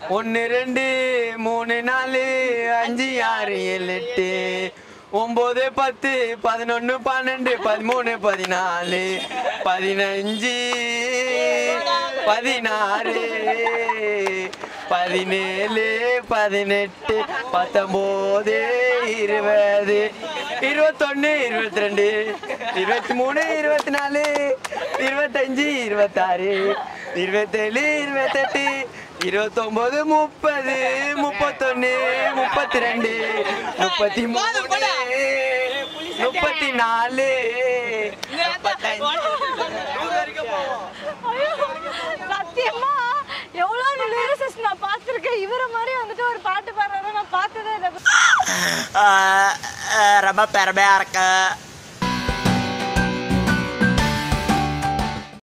ஒன்று ரெண்டு மூணு நாலு அஞ்சு ஆறு ஏழு எட்டு ஒம்பது பத்து பதினொன்று பன்னெண்டு பதிமூணு பதினாலு பதினஞ்சு பதினாறு பதினேழு பதினெட்டு பத்தொம்போது இருபது இருபத்தொன்னு இருபத்தி ரெண்டு இருபத்தி மூணு இருபத்தி நாலு இருபத்தஞ்சு இருபத்தாறு இருபத்தேழு இருபத்தெட்டு இருபத்தொம்போது முப்பது முப்பத்தொன்னு முப்பத்தி ரெண்டு முப்பத்தி மூணு முப்பத்தி நாலு முப்பத்தஞ்சு நூறு வரைக்கும் போவோம். ஐயோ, சத்தியமா எவ்வளவு லிரிசிஸ்ட் நான் பார்த்திருக்கேன் இவர மாதிரி வந்துட்டு ஒரு பாட்டு பாடுறத நான் பார்த்ததே இல்லை ஆஹ் ஆஹ் ரொம்ப பெருமையா இருக்கு